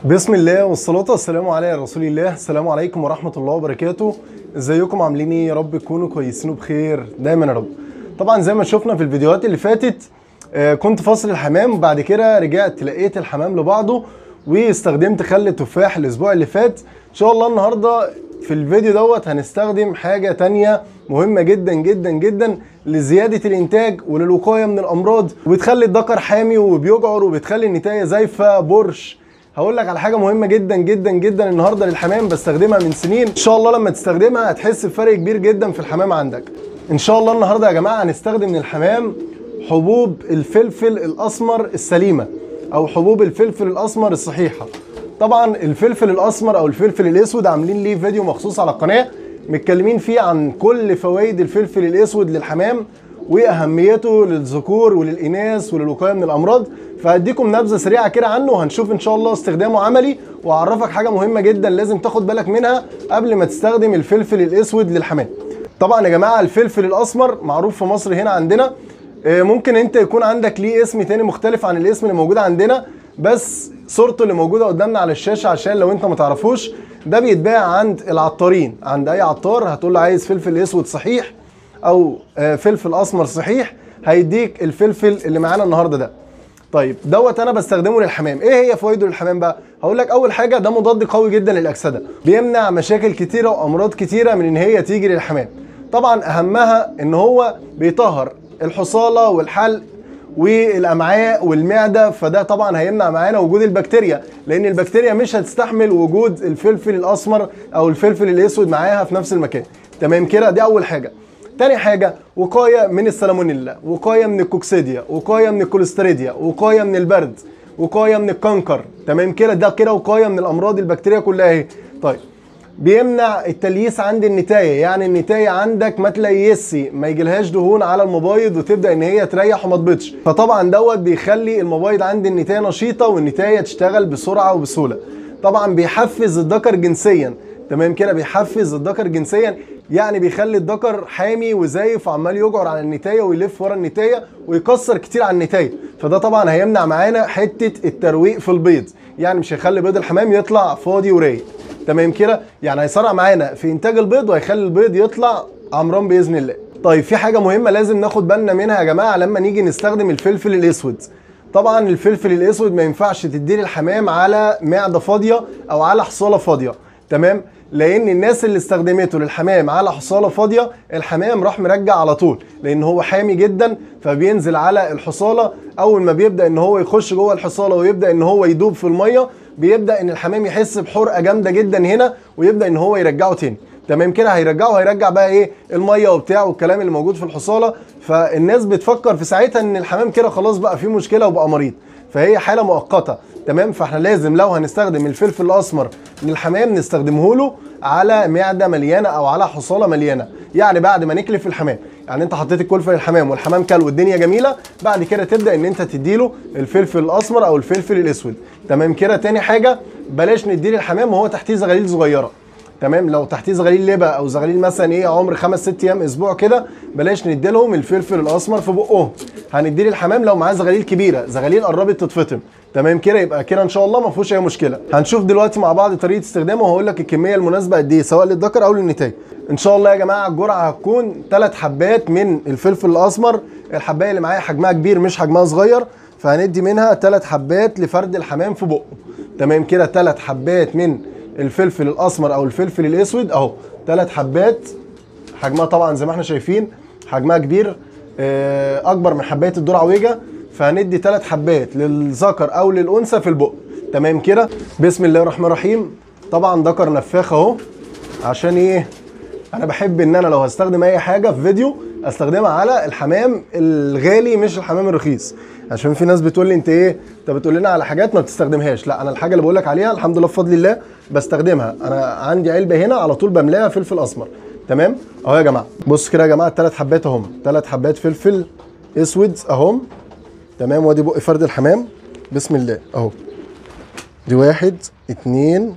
بسم الله والصلاة والسلام على رسول الله السلام عليكم ورحمة الله وبركاته ازيكم عاملين ايه يا رب تكونوا كويسين وبخير دايما يا رب طبعا زي ما شفنا في الفيديوهات اللي فاتت آه، كنت فاصل الحمام وبعد كده رجعت لقيت الحمام لبعضه واستخدمت خل التفاح الاسبوع اللي فات ان شاء الله النهارده في الفيديو دوت هنستخدم حاجة تانية مهمة جدا جدا جدا لزيادة الإنتاج وللوقاية من الأمراض وبتخلي الذكر حامي وبيجعر وبتخلي النتاية زايفة برش هقول لك على حاجة مهمة جدا جدا جدا النهاردة للحمام بستخدمها من سنين إن شاء الله لما تستخدمها هتحس بفرق كبير جدا في الحمام عندك إن شاء الله النهاردة يا جماعة هنستخدم للحمام حبوب الفلفل الأسمر السليمة أو حبوب الفلفل الأسمر الصحيحة طبعا الفلفل الاسمر او الفلفل الاسود عاملين ليه فيديو مخصوص على القناه متكلمين فيه عن كل فوائد الفلفل الاسود للحمام واهميته للذكور وللاناث وللوقايه من الامراض فهديكم نبذه سريعه كده عنه وهنشوف ان شاء الله استخدامه عملي واعرفك حاجه مهمه جدا لازم تاخد بالك منها قبل ما تستخدم الفلفل الاسود للحمام طبعا يا جماعه الفلفل الاسمر معروف في مصر هنا عندنا آه، ممكن انت يكون عندك ليه اسم تاني مختلف عن الاسم اللي موجود عندنا بس صورته اللي موجوده قدامنا على الشاشه عشان لو انت ما تعرفوش ده بيتباع عند العطارين عند اي عطار هتقول له عايز فلفل اسود صحيح او آه، فلفل اسمر صحيح هيديك الفلفل اللي معانا النهارده ده طيب دوت انا بستخدمه للحمام ايه هي فوائده للحمام بقى هقول لك اول حاجه ده مضاد قوي جدا للاكسده بيمنع مشاكل كتيره وامراض كتيره من ان هي تيجي للحمام طبعا اهمها ان هو بيطهر الحصاله والحلق والامعاء والمعده فده طبعا هيمنع معانا وجود البكتيريا لان البكتيريا مش هتستحمل وجود الفلفل الاسمر او الفلفل الاسود معاها في نفس المكان تمام كده دي اول حاجه تاني حاجة وقاية من السالمونيلا وقاية من الكوكسيديا وقاية من الكوليستريديا وقاية من البرد وقاية من الكنكر تمام كده ده كده وقاية من الأمراض البكتيريا كلها اهي طيب بيمنع التلييس عند النتاية يعني النتاية عندك ما تليسي ما يجيلهاش دهون على المبايض وتبدأ ان هي تريح وما تبيضش فطبعا دوت بيخلي المبايض عند النتاية نشيطة والنتاية تشتغل بسرعة وبسهولة طبعا بيحفز الذكر جنسيا تمام كده بيحفز الذكر جنسيا يعني بيخلي الذكر حامي وزايف وعمال يجعر على النتايه ويلف ورا النتايه ويكسر كتير على النتايه فده طبعا هيمنع معانا حته الترويق في البيض يعني مش هيخلي بيض الحمام يطلع فاضي ورايق تمام كده يعني هيسرع معانا في انتاج البيض وهيخلي البيض يطلع عمران باذن الله طيب في حاجه مهمه لازم ناخد بالنا منها يا جماعه لما نيجي نستخدم الفلفل الاسود طبعا الفلفل الاسود ما ينفعش تديه للحمام على معده فاضيه او على حصاله فاضيه تمام لان الناس اللي استخدمته للحمام على حصاله فاضيه الحمام راح مرجع على طول لان هو حامي جدا فبينزل على الحصاله اول ما بيبدا ان هو يخش جوه الحصاله ويبدا ان هو يدوب في الميه بيبدا ان الحمام يحس بحرقه جامده جدا هنا ويبدا ان هو يرجعه تاني تمام كده هيرجعه هيرجع بقى ايه الميه وبتاع والكلام اللي موجود في الحصاله فالناس بتفكر في ساعتها ان الحمام كده خلاص بقى فيه مشكله وبقى مريض فهي حاله مؤقته تمام فاحنا لازم لو هنستخدم الفلفل الاسمر للحمام نستخدمه له على معده مليانه او على حصاله مليانه يعني بعد ما نكلف الحمام يعني انت حطيت الكلفه للحمام والحمام كل والدنيا جميله بعد كده تبدا ان انت تديله الفلفل الاسمر او الفلفل الاسود تمام كده تاني حاجه بلاش نديه للحمام وهو تحتيه زغاليل صغيره تمام لو تحتيه زغاليل لبا او زغاليل مثلا ايه عمر خمس ست ايام اسبوع كده بلاش ندي لهم الفلفل الاسمر في بقهم هندي للحمام لو معاه زغاليل كبيره زغاليل قربت تتفطم تمام كده يبقى كده ان شاء الله ما فيهوش اي مشكله هنشوف دلوقتي مع بعض طريقه استخدامه وهقول لك الكميه المناسبه قد ايه سواء للذكر او للنتايه ان شاء الله يا جماعه الجرعه هتكون ثلاث حبات من الفلفل الاسمر الحبايه اللي معايا حجمها كبير مش حجمها صغير فهندي منها ثلاث حبات لفرد الحمام في بقه تمام كده ثلاث حبات من الفلفل الاسمر او الفلفل الاسود اهو ثلاث حبات حجمها طبعا زي ما احنا شايفين حجمها كبير آه، اكبر من حبايه الذره عويجه فهندي ثلاث حبات للذكر او للانثى في البق تمام كده بسم الله الرحمن الرحيم طبعا ذكر نفاخ اهو عشان ايه انا بحب ان انا لو هستخدم اي حاجه في فيديو استخدمها على الحمام الغالي مش الحمام الرخيص عشان في ناس بتقول لي انت ايه انت بتقول لنا على حاجات ما بتستخدمهاش لا انا الحاجه اللي بقول لك عليها الحمد لله بفضل الله بستخدمها انا عندي علبه هنا على طول بملاها فلفل اسمر تمام اهو يا جماعه بص كده يا جماعه الثلاث حبات اهم ثلاث حبات فلفل اسود اهم تمام وادي بق فرد الحمام بسم الله اهو دي واحد اتنين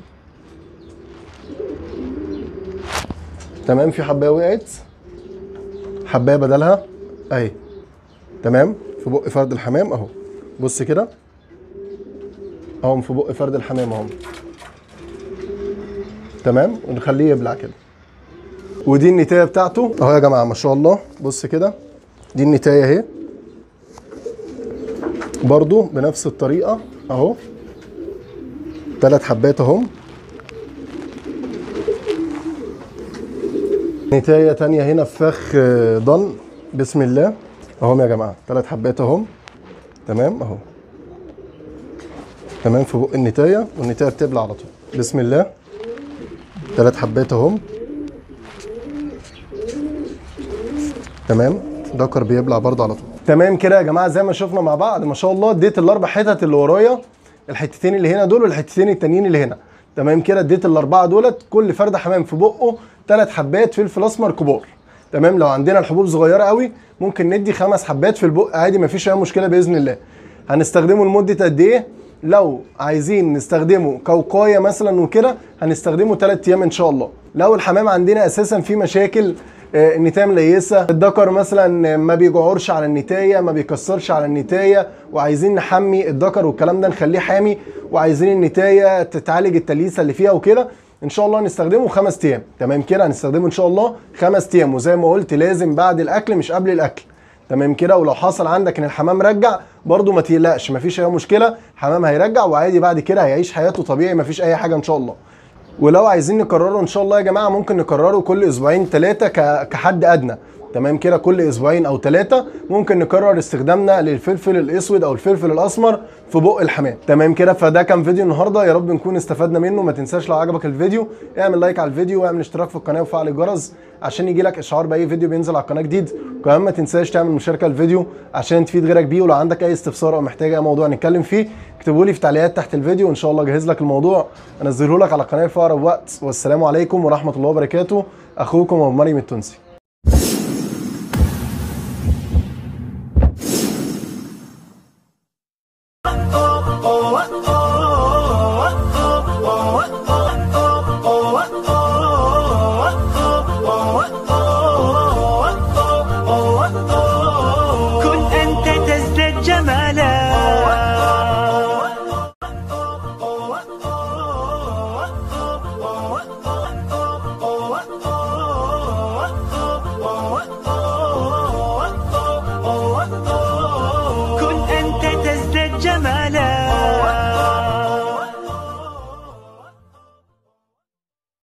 تمام في حبايه وقعت حبايه بدلها اهي تمام في بق فرد الحمام اهو بص كده اهو في بق فرد الحمام اهو تمام ونخليه يبلع كده ودي النتايه بتاعته اهو يا جماعه ما شاء الله بص كده دي النتايه اهي برضو بنفس الطريقه اهو ثلاث حبات اهو نتايه تانية هنا في فخ آه، ضن بسم الله اهم يا جماعه ثلاث حبات اهم تمام اهو تمام في بق النتايه والنتايه بتبلع على طول بسم الله ثلاث حبات اهم تمام دكر بيبلع برضه على طول تمام كده يا جماعه زي ما شفنا مع بعض ما شاء الله اديت الاربع حتت اللي ورايا الحتتين اللي هنا دول والحتتين التانيين اللي هنا تمام كده اديت الاربعه دولت كل فرد حمام في بقه ثلاث حبات فلفل اسمر كبار تمام لو عندنا الحبوب صغيره قوي ممكن ندي خمس حبات في البق عادي مفيش اي مشكله باذن الله هنستخدمه لمده قد ايه لو عايزين نستخدمه كوقايه مثلا وكده هنستخدمه 3 ايام ان شاء الله لو الحمام عندنا اساسا فيه مشاكل آه، النتايه مليسه الذكر مثلا ما بيجعرش على النتايه ما بيكسرش على النتايه وعايزين نحمي الذكر والكلام ده نخليه حامي وعايزين النتايه تتعالج التليسه اللي فيها وكده ان شاء الله نستخدمه خمس ايام تمام كده هنستخدمه ان شاء الله خمس ايام وزي ما قلت لازم بعد الاكل مش قبل الاكل تمام كده ولو حصل عندك ان الحمام رجع برضو ما تقلقش مفيش اي مشكله الحمام هيرجع وعادي بعد كده هيعيش حياته طبيعي مفيش اي حاجه ان شاء الله ولو عايزين نكرره ان شاء الله يا جماعه ممكن نكرره كل اسبوعين ثلاثه كحد ادنى تمام كده كل اسبوعين او ثلاثه ممكن نكرر استخدامنا للفلفل الاسود او الفلفل الاسمر في بق الحمام تمام كده فده كان فيديو النهارده يا رب نكون استفدنا منه ما تنساش لو عجبك الفيديو اعمل لايك على الفيديو واعمل اشتراك في القناه وفعل الجرس عشان يجي لك اشعار باي فيديو بينزل على القناه جديد كمان ما تنساش تعمل مشاركه الفيديو عشان تفيد غيرك بيه ولو عندك اي استفسار او محتاج اي موضوع نتكلم فيه اكتبوا لي في تعليقات تحت الفيديو وان شاء الله اجهز لك الموضوع انزله لك على القناه في اقرب وقت والسلام عليكم ورحمه الله وبركاته اخوكم ابو مريم التونسي